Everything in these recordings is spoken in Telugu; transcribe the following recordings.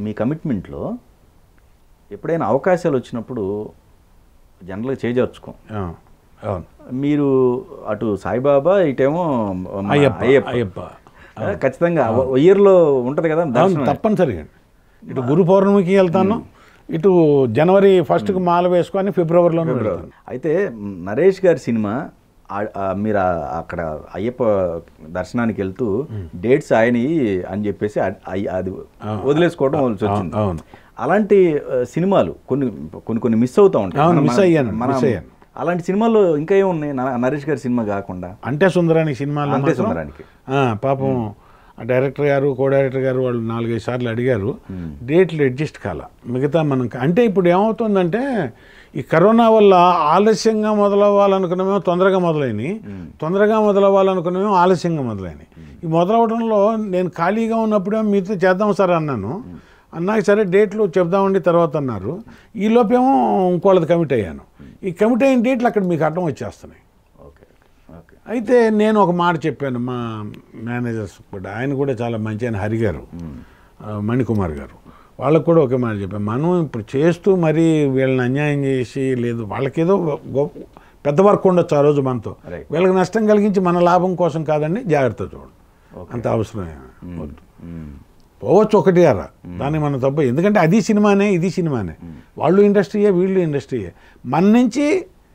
మీ కమిట్మెంట్లో ఎప్పుడైనా అవకాశాలు వచ్చినప్పుడు జనరల్గా చేజార్చుకోం ఆ, అవును మీరు అటు సాయిబాబా ఇటేమో మన అయ్యప్ప అయ్యప్ప అయ్యప్ప ఆ, ఖచ్చితంగా ఇయర్లో ఉంటుంది కదా అవును దర్శనం తప్పనిసరిగా ఇటు గురు పౌర్ణమికి వెళ్తాను ఇటు జనవరి ఫస్ట్కి మాల వేసుకొని ఫిబ్రవరిలోనే వెళ్తాను అయితే మ్, నరేష్ గారి సినిమా ఆ- ఆ మీరు ఆ- అక్కడ అయ్యప్ప దర్శనానికి వెళ్తూ డేట్స్ ఆయన అని చెప్పేసి అ- అయ్- అది వదిలేసుకోవడం వలసి వచ్చింది అవును. అలాంటి ఆ, సినిమాలు కొన్ని కొన్ని కొన్ని మిస్ అవుతా ఉంటాయి అవును, మనం- miss అయ్యాను, మనం- miss అయ్యాను. అలాంటి సినిమాలు ఇంకా ఏమున్నాయి న- నరేష్ గారి సినిమా కాకుండా అంటే సుందరానికి సినిమాలో అంతే మాత్రం, సుందరానికి. ఆ, పాపం ఆ డైరెక్టర్ గారు కో డైరెక్టర్ గారు వాళ్ళు నాలుగైదు సార్లు అడిగారు డేట్లు అడ్జస్ట్ కాల మిగతా మనం అంటే ఇప్పుడు ఏమవుతుందంటే ఈ కరోనా వల్ల ఆలస్యంగా మొదలవ్వాలనుకున్నామేమో తొందరగా మొదలైనవి తొందరగా మొదలవ్వాలనుకున్నామేమో ఆలస్యంగా మొదలైనవి ఈ మొదలవడంలో నేను ఖాళీగా ఉన్నప్పుడే మీతో చేద్దాం సార్ అన్నాను అన్నాక సరే డేట్లు చెప్దామండి తర్వాత అన్నారు ఈ లోపేమో ఇంకోళ్ళది కమిట్ అయ్యాను ఈ కమిట్ అయిన డేట్లు అక్కడ మీకు అడ్డం వచ్చేస్తున్నాయి ఓకే ఓకే అయితే నేను ఒక మాట చెప్పాను మా మేనేజర్స్ కూడా ఆయన కూడా చాలా మంచి ఆయన హరి గారు ఆ, మణికుమార్ గారు వాళ్ళకు కూడా ఒకే మాట చెప్పాను మనం ఇప్పుడు చేస్తూ మరీ వీళ్ళని అన్యాయం చేసి లేదు వాళ్ళకేదో గొప్ప పెద్ద వర్క్ ఉండొచ్చు ఆ రోజు మనతో Right. వీళ్ళకి నష్టం కలిగించి మన లాభం కోసం కాదండి జాగ్రత్త చూడండి అంత అవసరమే వద్దు మ్, పోవచ్చు ఒకటి అరా దాన్ని మనం తప్ప ఎందుకంటే అది సినిమానే ఇది సినిమానే వాళ్ళు ఇండస్ట్రీయే వీళ్ళు ఇండస్ట్రీయే మన నుంచి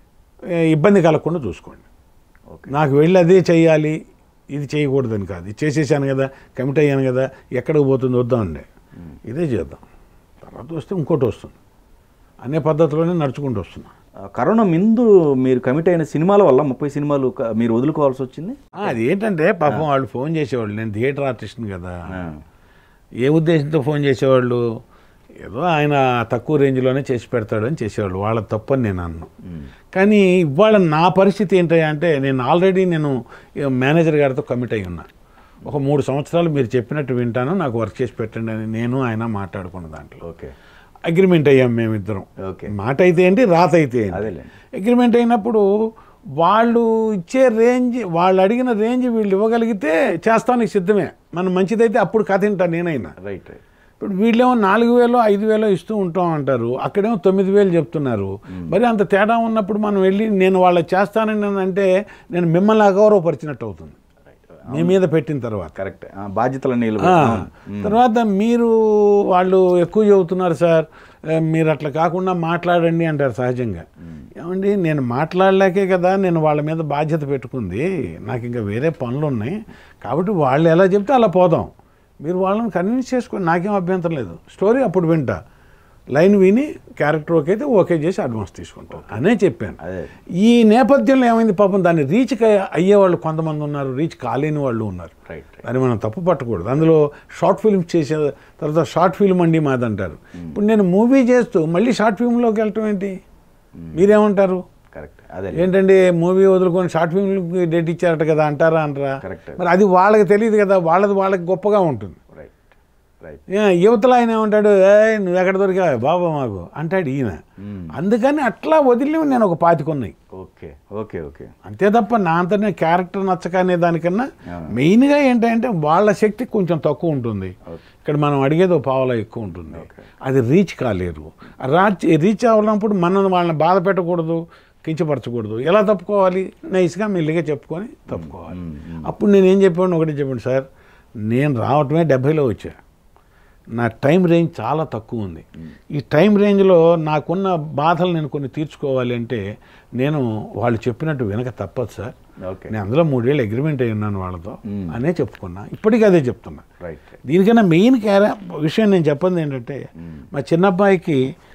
ఏ, ఇబ్బంది కలగకుండా చూసుకోండి ఓకే నాకు వెళ్ళి అదే చేయాలి ఇది చేయకూడదని కాదు ఇది చేసేసాను కదా కమిట్ అయ్యాను కదా ఎక్కడికి పోతుంది వద్దామండి ఇదే చేద్దాం తర్వాత వస్తే ఇంకోటి వస్తుంది అనే పద్ధతిలోనే నడుచుకుంటూ వస్తున్నా ఆ, కరోనా ముందు మీరు కమిట్ అయిన సినిమాల వల్ల ముప్పై సినిమాలు క- మీరు వదులుకోవాల్సి వచ్చింది ఆ, అది ఏంటంటే పాపం వాళ్ళు ఫోన్ చేసేవాళ్ళు నేను థియేటర్ ఆర్టిస్ట్ని కదా ఆ, ఏ ఉద్దేశంతో ఫోన్ చేసేవాళ్ళు ఏదో ఆయన తక్కువ రేంజ్లోనే చేసి పెడతాడని చేసేవాళ్ళు వాళ్ళ తప్పని నేను అన్ను కానీ ఇవాళ నా పరిస్థితి ఏంటంటే అంటే నేను ఆల్రెడీ నేను ఈ మేనేజర్ గారితో కమిట్ అయి ఉన్నా ఒక మూడు సంవత్సరాలు మీరు చెప్పినట్టు వింటాను నాకు వర్క్ చేసి పెట్టండి అని నేను ఆయన మాట్లాడుకున్న దాంట్లో ఓకే అగ్రిమెంట్ అయ్యాం మేమిద్దరం ఓకే మాట అయితే ఏంటి రాత అయితే ఏంటి అదేలేండి అగ్రిమెంట్ అయినప్పుడు వాళ్ళు ఇచ్చే రేంజ్ వాళ్ళు అడిగిన రేంజ్ వీళ్ళు ఇవ్వగలిగితే చేస్తానికి సిద్ధమే మనం మంచిదైతే అప్పుడు కథ వింటా నేనైనా రైట్ రైట్ ఇప్పుడు వీళ్ళేమో నాలుగు వేలు ఐదు వేలు ఇస్తూ ఉంటాం అంటారు అక్కడేమో తొమ్మిది వేలు చెప్తున్నారు మరి అంత తేడా ఉన్నప్పుడు మనం వెళ్ళి నేను వాళ్ళకి చేస్తానని నేను అంటే నేను మిమ్మల్ని అగౌరవపరిచినట్టు అవుతుంది మీ మీద పెట్టిన తర్వాత కరెక్ట్ బాధ్యతలన్నీ వీళ్ళు ఆ, అవును. తర్వాత మీరు వాళ్ళు ఎక్కువ చెబుతున్నారు సార్ ఏ, మీరు అట్లా కాకుండా మాట్లాడండి అంటారు సహజంగా ఏమండి నేను మాట్లాడలేకే కదా నేను వాళ్ళ మీద బాధ్యత పెట్టుకుంది నాకు ఇంకా వేరే పనులు ఉన్నాయి కాబట్టి వాళ్ళు ఎలా చెప్తే అలా పోదాం మీరు వాళ్ళని కన్విన్స్ చేసుకోండి నాకేం అభ్యంతరం లేదు స్టోరీ అప్పుడు వింటా లైన్ విని క్యారెక్టర్ ఓకే అయితే ఓకే చేసి అడ్వాన్స్ తీసుకుంటాం అనే చెప్పాను అదే ఈ నేపథ్యంలో ఏమైంది పాపం దాన్ని రీచ్ అయ్యేవాళ్ళు కొంతమంది ఉన్నారు రీచ్ కాలేని వాళ్ళు ఉన్నారు రైట్ రైట్ దాన్ని మనం తప్పు పట్టకూడదు అందులో షార్ట్ ఫిల్మ్స్ చేసే తర్వాత షార్ట్ ఫిల్మ్ అండి మాది అంటారు ఇప్పుడు నేను మూవీ చేస్తూ మళ్ళీ షార్ట్ ఫిల్మ్లోకి వెళ్ళటం ఏంటి మీరేమంటారు కరెక్ట్ అదే ఏంటండి మూవీ వదులుకొని షార్ట్ ఫిల్మ్కి డేట్ ఇచ్చారట కదా అంటారా అంటారా Correct. మరి అది వాళ్ళకి తెలియదు కదా వాళ్ళది వాళ్ళకి గొప్పగా ఉంటుంది రైట్ రైట్ ఏ, యువతలో ఆయన ఏమంటాడు ఏ నువ్వు ఎక్కడ దొరికావు బాబా మాకు అంటాడు ఈయన అందుకని అట్లా వదిలి నేను ఒక పాతికొన్నాయి ఓకే ఓకే ఓకే అంతే తప్ప నా అంతనే క్యారెక్టర్ నచ్చక అనే దానికన్నా ఆ. మెయిన్గా ఏంటంటే వాళ్ళ శక్తి కొంచెం తక్కువ ఉంటుంది ఓకే ఇక్కడ మనం అడిగేది ఒక పావలా ఎక్కువ ఉంటుంది ఓకే. అది రీచ్ కాలేరు రీచ్ రీచ్ అవ్వనప్పుడు మనం వాళ్ళని బాధ పెట్టకూడదు కించపరచకూడదు ఎలా తప్పుకోవాలి నైస్గా మెల్లిగా చెప్పుకొని తప్పుకోవాలి అప్పుడు నేను ఏం చెప్పాను ఒకటి చెప్పండి సార్ నేను రావటమే డెబ్భైలో వచ్చా నా టైం రేంజ్ చాలా తక్కువ ఉంది ఈ టైం రేంజ్లో నాకున్న బాధలు నేను కొన్ని తీర్చుకోవాలి అంటే నేను వాళ్ళు చెప్పినట్టు వినక తప్పదు సార్ ఓకే నేను అందులో మూడేళ్ళు అగ్రిమెంట్ అయి ఉన్నాను వాళ్ళతో అనే చెప్పుకున్నా ఇప్పటికీ అదే చెప్తున్నా రైట్ రైట్ దీనికన్నా మెయిన్ క్యార విషయం నేను చెప్పంది ఏంటంటే మా చిన్నబ్బాయికి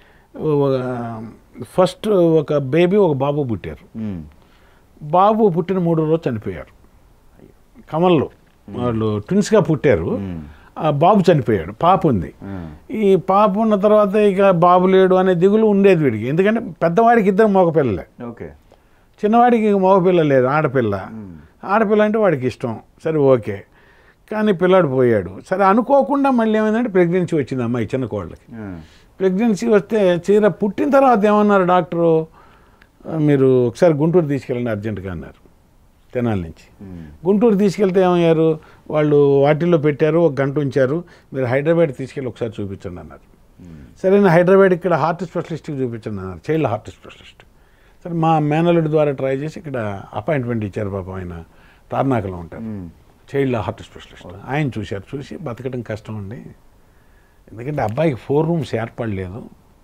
ఫస్ట్ ఒక బేబీ ఒక బాబు పుట్టారు బాబు పుట్టిన మూడో రోజు చనిపోయారు కమల్లో వాళ్ళు ట్విన్స్గా పుట్టారు ఆ బాబు చనిపోయాడు పాప ఉంది ఈ పాప ఉన్న తర్వాత ఇక బాబు లేడు అనే దిగులు ఉండేది వీడికి ఎందుకంటే పెద్దవాడికి ఇద్దరు మగపిల్లలే ఓకే చిన్నవాడికి మగపిల్ల లేదు ఆడపిల్ల ఆడపిల్ల అంటే వాడికి ఇష్టం సరే ఓకే కానీ పిల్లాడు పోయాడు సరే అనుకోకుండా మళ్ళీ ఏమైందంటే ప్రెగ్నెన్సీ వచ్చింది అమ్మాయి చిన్న కోళ్ళకి ప్రెగ్నెన్సీ వస్తే చీర పుట్టిన తర్వాత ఏమన్నారు డాక్టరు "ఆ, మీరు ఒకసారి గుంటూరు తీసుకెళ్ళండి అర్జెంటుగా అన్నారు తెనాలి నుంచి మ్మ్. గుంటూరు తీసుకెళ్తే ఏమయ్యారు వాళ్ళు వాటిల్లో పెట్టారు ఒక గంట ఉంచారు మీరు హైదరాబాద్ తీసుకెళ్ళి ఒకసారి చూపించండి అన్నారు మ్మ్. సరే నేను హైదరాబాద్ ఇక్కడ హార్ట్ స్పెషలిస్ట్కి చూపించండి అన్నారు చైల్డ్ హార్ట్ స్పెషలిస్ట్ సరే మా మేనల్లుడి ద్వారా ట్రై చేసి ఇక్కడ అపాయింట్మెంట్ ఇచ్చారు పాపం ఆయన తార్నాకలో ఉంటారు మ్మ్. చైల్డ్ హార్ట్ స్పెషలిస్ట్ ఆయన చూశారు చూసి బతకడం కష్టం అండి ఎందుకంటే అబ్బాయికి ఫోర్ రూమ్స్ ఏర్పడలేదు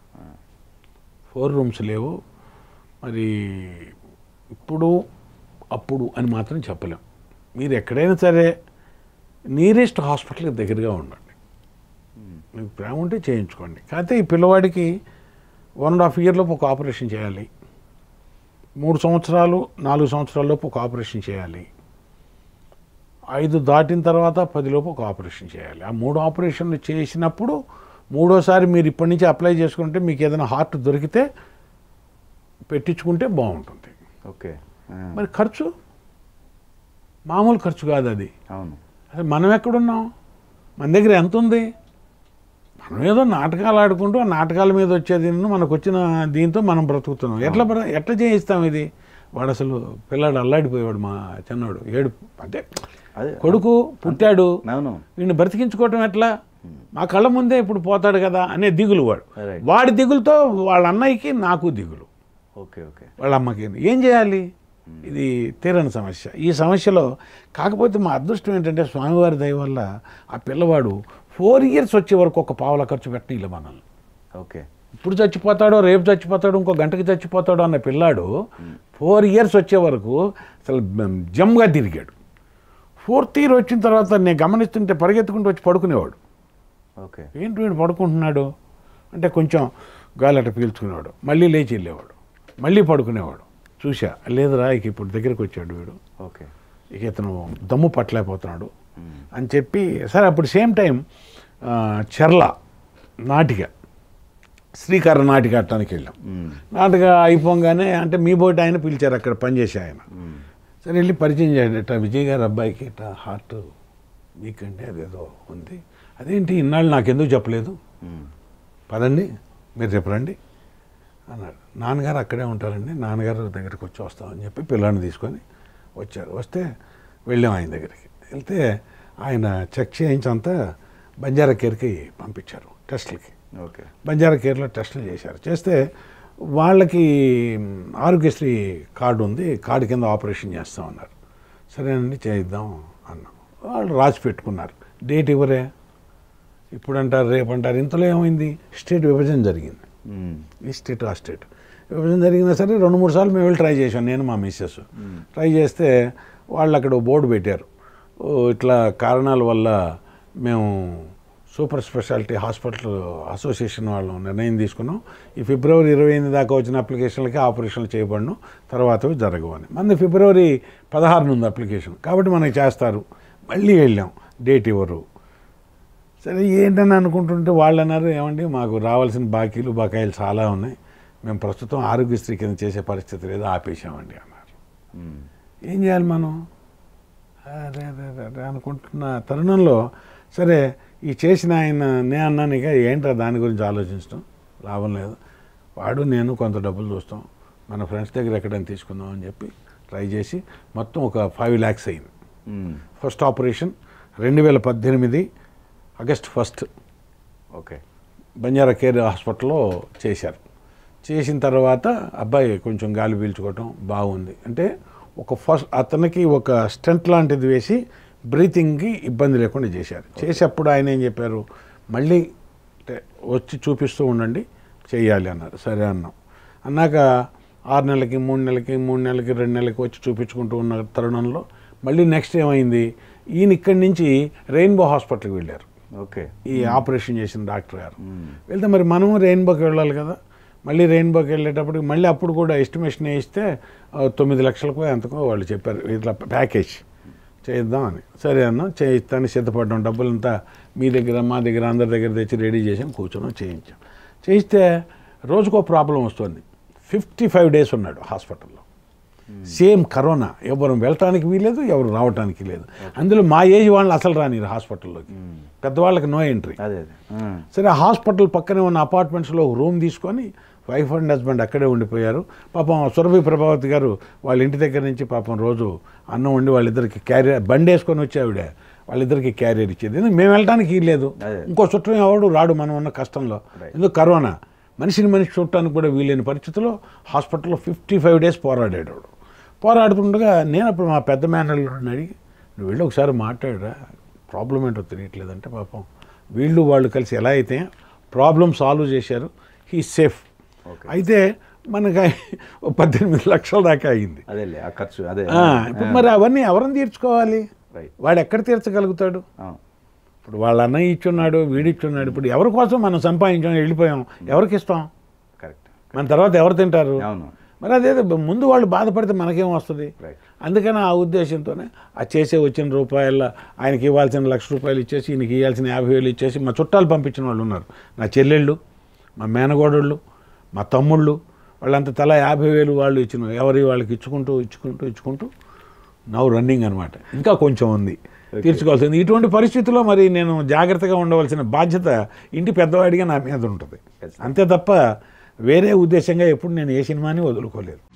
ఫోర్ రూమ్స్ లేవు మరి ఇప్పుడు అప్పుడు అని మాత్రం చెప్పలేం మీరు ఎక్కడైనా సరే నియరెస్ట్ హాస్పిటల్కి దగ్గరగా ఉండండి మీకు ప్రేమ ఉంటే చేయించుకోండి కాకపోతే ఈ పిల్లవాడికి వన్ అండ్ హాఫ్ ఇయర్లోపు ఒక ఆపరేషన్ చేయాలి మూడు సంవత్సరాలు నాలుగు సంవత్సరాల్లోపు ఒక ఆపరేషన్ చేయాలి ఐదు దాటిన తర్వాత పదిలోపు ఒక ఆపరేషన్ చేయాలి ఆ మూడు ఆపరేషన్లు చేసినప్పుడు మూడోసారి మీరు ఇప్పటి నుంచి అప్లై చేసుకుంటే మీకు ఏదైనా హార్ట్ దొరికితే పెట్టించుకుంటే బాగుంటుంది ఓకే ఆ, మరి ఖర్చు మామూలు ఖర్చు కాదు అది అవును అసలు మనం ఎక్కడున్నాం మన దగ్గర ఎంత ఉంది మనం ఏదో నాటకాలు ఆడుకుంటూ ఆ నాటకాల మీద వచ్చేది మనకు వచ్చిన దీంతో మనం బ్రతుకుతున్నాం ఎట్లా బ్ర- ఎట్లా చేయిస్తాం ఇది వాడు అసలు పిల్లాడు అల్లాడిపోయాడు మా చిన్నవాడు ఏడు అంటే అదే కొడుకు పుట్టాడు అవును వీడిని బ్రతికించుకోవటం ఎట్లా మా కళ్ళ ముందే ఇప్పుడు పోతాడు కదా అనే దిగులు వాడు Right. వాడి దిగులుతో వాళ్ళ అన్నయ్యకి నాకు దిగులు ఓకే ఓకే వాళ్ళ అమ్మకి ఏం చేయాలి ఇది తీరని సమస్య ఈ సమస్యలో కాకపోతే మా అదృష్టం ఏంటంటే స్వామివారి దయ వల్ల ఆ పిల్లవాడు ఫోర్ ఇయర్స్ వచ్చే వరకు ఒక పావుల ఖర్చు పెట్టిన ఇలా మనల్ని ఓకే ఇప్పుడు చచ్చిపోతాడో రేపు చచ్చిపోతాడో ఇంకో గంటకి చచ్చిపోతాడో అన్న పిల్లాడు ఫోర్ ఇయర్స్ వచ్చే వరకు అసలు జమ్గా తిరిగాడు ఫోర్త్ ఇయర్ వచ్చిన తర్వాత నేను గమనిస్తుంటే పరిగెత్తుకుంటూ వచ్చి పడుకునేవాడు ఓకే ఏంటి వీడు పడుకుంటున్నాడు అంటే కొంచెం గాలి అట్ట పీల్చుకునేవాడు మళ్ళీ లేచి వెళ్ళేవాడు మళ్ళీ పడుకునేవాడు చూసా లేదురా ఇక ఇప్పుడు దగ్గరికి వచ్చాడు వీడు ఓకే ఇక ఇతను దమ్ము పట్టలేకపోతున్నాడు అని చెప్పి సరే అప్పుడు సేమ్ టైం చెర్ల నాటిక శ్రీకర నాటిక ఆడటానికి వెళ్ళాం మ్మ్. నాటక అయిపోగానే అంటే మీ బోటి ఆయన పిలిచారు అక్కడ పనిచేసే ఆయన మ్మ్. సరే వెళ్ళి పరిచయం చేయండి ఇట్లా విజయ్ గారు అబ్బాయికి ఇట్లా హార్ట్ వీక్ అండి అదేదో ఉంది అదేంటి ఇన్నాళ్ళు నాకెందుకు చెప్పలేదు మ్మ్. పదండి మీరు రేపు రండి అన్నాడు నాన్నగారు అక్కడే ఉంటారండి నాన్నగారు దగ్గరికి వచ్చి వస్తామని చెప్పి పిల్లాడిని తీసుకొని వచ్చారు వస్తే వెళ్ళాం ఆయన దగ్గరికి వెళ్తే ఆయన చెక్ చేయించంతా బంజారా కేర్కి పంపించారు టెస్టులకి ఓకే బంజారా కేర్లో టెస్టులు చేశారు చేస్తే వాళ్ళకి ఆరోగ్యశ్రీ కార్డు ఉంది కార్డు కింద ఆపరేషన్ చేస్తామన్నారు సరేనండి చేయిద్దాం అన్నాం వాళ్ళు రాసి పెట్టుకున్నారు డేట్ ఇవ్వరే ఇప్పుడు అంటారు రేపు అంటారు ఇంతలో ఏమైంది స్టేట్ విభజన జరిగింది మ్మ్. ఈ స్టేట్ ఆ స్టేట్ విభజన జరిగినా సరే రెండు మూడు సార్లు మేము వెళ్ళి ట్రై చేసాం నేను మా మిస్సెస్ ట్రై చేస్తే వాళ్ళు అక్కడ ఓ బోర్డు పెట్టారు ఓ ఇట్లా కారణాల వల్ల మేము సూపర్ స్పెషాలిటీ హాస్పిటల్ అసోసియేషన్ వాళ్ళు నిర్ణయం తీసుకున్నాం ఈ ఫిబ్రవరి ఇరవై ఎనిమిది దాకా వచ్చిన అప్లికేషన్లకి ఆపరేషన్లు చేయబడను తర్వాత జరగవు అని మన ఫిబ్రవరి పదహారున ఉంది అప్లికేషన్ కాబట్టి మనకి చేస్తారు మళ్ళీ వెళ్ళాం డేట్ ఇవ్వరు సరే ఏంటని అనుకుంటుంటే వాళ్ళు అన్నారు ఏమండి మాకు రావాల్సిన బాకీలు బకాయిలు చాలా ఉన్నాయి మేము ప్రస్తుతం ఆరోగ్యశ్రీ కింద చేసే పరిస్థితి లేదు ఆపేసామండి అన్నారు మ్మ్. ఏం చేయాలి మనం అరే అరే అరే అరే అనుకుంటున్న తరుణంలో సరే ఈ చేసిన ఆయన నే అన్నాను ఇక ఏంట్రా దాని గురించి ఆలోచించడం లాభం లేదు వాడు నేను కొంత డబ్బులు చూస్తాం మన ఫ్రెండ్స్ దగ్గర ఎక్కడైనా తీసుకుందాం అని చెప్పి ట్రై చేసి మొత్తం ఒక ఫైవ్ ల్యాక్స్ అయింది మ్మ్. ఫస్ట్ ఆపరేషన్ రెండు వేల పద్దెనిమిది August first okay Banjara care హాస్పిటల్లో చేశారు చేసిన తర్వాత అబ్బాయి కొంచెం గాలి పీల్చుకోవటం బాగుంది అంటే ఒక ఫస్ట్ అతనికి ఒక స్టెంట్ లాంటిది వేసి బ్రీతింగ్కి ఇబ్బంది లేకుండా చేశారు చేసేప్పుడు ఆయన ఏం చెప్పారు మళ్ళీ అంటే వచ్చి చూపిస్తూ ఉండండి చేయాలి అన్నారు సరే అన్నాం అన్నాక ఆరు నెలలకి మూడు నెలలకి మూడు నెలలకి రెండు నెలలకి వచ్చి చూపించుకుంటూ ఉన్న తరుణంలో మళ్ళీ నెక్స్ట్ ఏమైంది ఈయన ఇక్కడి నుంచి రెయిన్బో హాస్పిటల్కి వెళ్ళారు ఓకే ఈ ఆపరేషన్ చేసిన డాక్టర్ గారు మ్మ్. వెళ్తే మరి మనము రెయిన్బోకి వెళ్ళాలి కదా మళ్ళీ రెయిన్బోకి వెళ్ళేటప్పటికి మళ్ళీ అప్పుడు కూడా ఎస్టిమేషన్ వేస్తే ఆ, తొమ్మిది లక్షలకు ఎంతకో వాళ్ళు చెప్పారు ఇట్లా ప్యాకేజ్ చేద్దాం అని సరే అన్న చేయిస్తాను సిద్ధపడ్డాం డబ్బులంతా మీ దగ్గర మా దగ్గర అందరి దగ్గర తెచ్చి రెడీ చేసాం కూర్చొని చేయించాం చేయిస్తే రోజుకో ప్రాబ్లం వస్తుంది ఫిఫ్టీ ఫైవ్ డేస్ ఉన్నాడు హాస్పిటల్లో సేమ్ కరోనా ఎవరు వెళ్ళటానికి వీలేదు ఎవరు రావటానికి లేదు అందులో మా ఏజ్ వాళ్ళు అసలు రానిరు హాస్పిటల్లోకి పెద్దవాళ్ళకి నో ఎంట్రీ అదే అదే ఆ. సరే ఆ హాస్పిటల్ పక్కనే ఉన్న అపార్ట్మెంట్స్లో ఒక రూమ్ తీసుకొని వైఫ్ అండ్ హస్బెండ్ అక్కడే ఉండిపోయారు పాపం సురభి ప్రభావతి గారు వాళ్ళ ఇంటి దగ్గర నుంచి పాపం రోజు అన్నం వండి వాళ్ళిద్దరికి క్యారియర్ బండి వేసుకొని వచ్చి ఆవిడ వాళ్ళిద్దరికి క్యారియర్ ఇచ్చేది ఎందుకు మేము వెళ్ళటానికి లేదు అదే. ఇంకో చుట్టం ఎవడు రాడు మనం ఉన్న కష్టంలో ఎందుకు కరోనా మనిషిని మనిషి చూడటానికి కూడా వీలైన పరిస్థితుల్లో హాస్పిటల్లో ఫిఫ్టీ ఫైవ్ డేస్ పోరాడాడు వాడు. పోరాడుతుండగా నేను అప్పుడు మా పెద్ద మేనల్ని అడిగి నువ్వు వెళ్ళి ఒకసారి మాట్లాడరా ప్రాబ్లం ఏంటో తెలియట్లేదంటే పాపం వీళ్ళు వాళ్ళు కలిసి ఎలా అయితే ప్రాబ్లం సాల్వ్ చేశారు హీ సేఫ్ Okay. అయితే మనకి ఓ పద్దెనిమిది లక్షల దాకా అయింది అదేలే ఆ ఖర్చు అదే ఆ, ఇప్పుడు మరి అవన్నీ ఎవరిని తీర్చుకోవాలి రైట్ వాడు ఎక్కడ తీర్చగలుగుతాడు ఇప్పుడు వాళ్ళ అన్నయ్య ఇచ్చున్నాడు వీడిచ్చున్నాడు ఇప్పుడు ఎవరి కోసం మనం సంపాదించాం వెళ్ళిపోయాం ఎవరికి ఇస్తాం కరెక్ట్ మన తర్వాత ఎవరు తింటారు అవును మరి అదే ముందు వాళ్ళు బాధపడితే మనకేం వస్తుంది రైట్ అందుకని ఆ ఉద్దేశంతోనే ఆ చేసే వచ్చిన రూపాయల ఆయనకి ఇవ్వాల్సిన లక్ష రూపాయలు ఇచ్చేసి ఈయనకి ఇవ్వాల్సిన యాభై వేలు ఇచ్చేసి మా చుట్టాలు పంపించిన వాళ్ళు ఉన్నారు నా చెల్లెళ్ళు మా మేనగోడళ్ళు మా తమ్ముళ్ళు వాళ్ళంతా తలా యాభై వేలు వాళ్ళు ఇచ్చిన ఎవరి వాళ్ళకి ఇచ్చుకుంటూ ఇచ్చుకుంటూ ఇచ్చుకుంటూ నవ్వు రన్నింగ్ అనమాట ఇంకా కొంచెం ఉంది తీర్చుకోవాల్సింది ఇటువంటి పరిస్థితుల్లో మరి నేను జాగ్రత్తగా ఉండవలసిన బాధ్యత ఇంటి పెద్దవాడిగా నా మీద ఉంటుంది అంతే తప్ప వేరే ఉద్దేశంగా ఎప్పుడు నేను ఏ సినిమాని వదులుకోలేదు